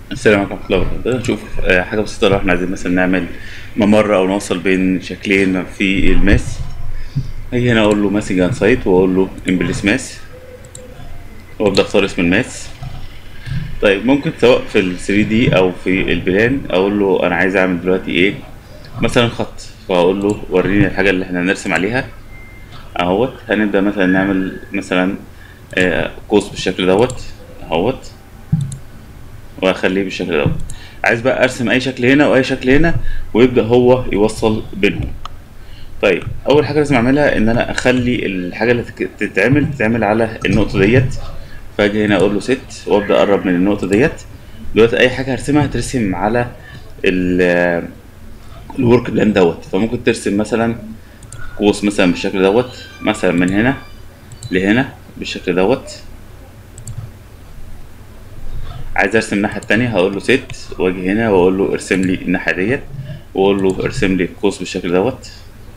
السلام عليكم ورحمة الله وبركاته نشوف آه، حاجة بسيطة لو احنا عايزين مثلا نعمل ممر أو نوصل بين شكلين في الماس هاجي هنا أقول له ماسنج أند سايت وأقول له امبليس ماس وأبدأ أختار اسم الماس طيب ممكن سواء في ال 3 دي أو في البلان أقول له أنا عايز أعمل دلوقتي إيه مثلا خط فأقول له وريني الحاجة اللي احنا هنرسم عليها أهوت هنبدأ مثلا نعمل مثلا آه، قوس بالشكل دوت أهوت واخليه بالشكل دوت عايز بقى ارسم اي شكل هنا واي شكل هنا ويبدا هو يوصل بينهم طيب اول حاجه لازم اعملها ان انا اخلي الحاجه اللي تك- تتعمل تتعمل على النقطه ديت فاجي هنا اقول له ست وابدا اقرب من النقطه ديت دلوقتي اي حاجه هرسمها هترسم على ال الورك بلان دوت فممكن ترسم مثلا قوس مثلا بالشكل دوت مثلا من هنا لهنا بالشكل دوت عايز ارسم الناحية التانية هقول له ست واجي هنا واقول له ارسم لي الناحية ديت واقول له ارسم لي قوس بالشكل دوت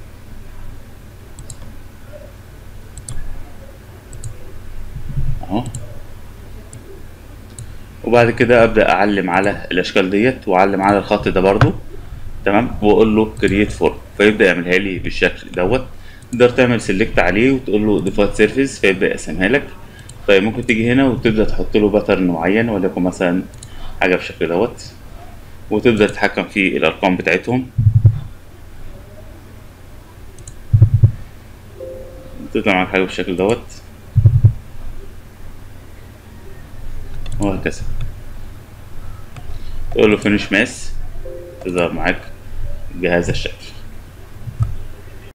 اهو وبعد كده ابدا اعلم على الاشكال ديت واعلم على الخط ده برضو تمام واقول له كرييت فورم فيبدا يعملها لي بالشكل دوت تقدر تعمل سيلكت عليه وتقول له ديفولت سيرفيس فيبدا يقسمها لك طيب ممكن تيجي هنا وتبدا تحط له باترن معين وليكن مثلا حاجه بالشكل دوت وتبدا تتحكم في الارقام بتاعتهم تطلع معاك حاجه بالشكل دوت وهكذا تقول له فينش ماس تظهر معاك بهذا الشكل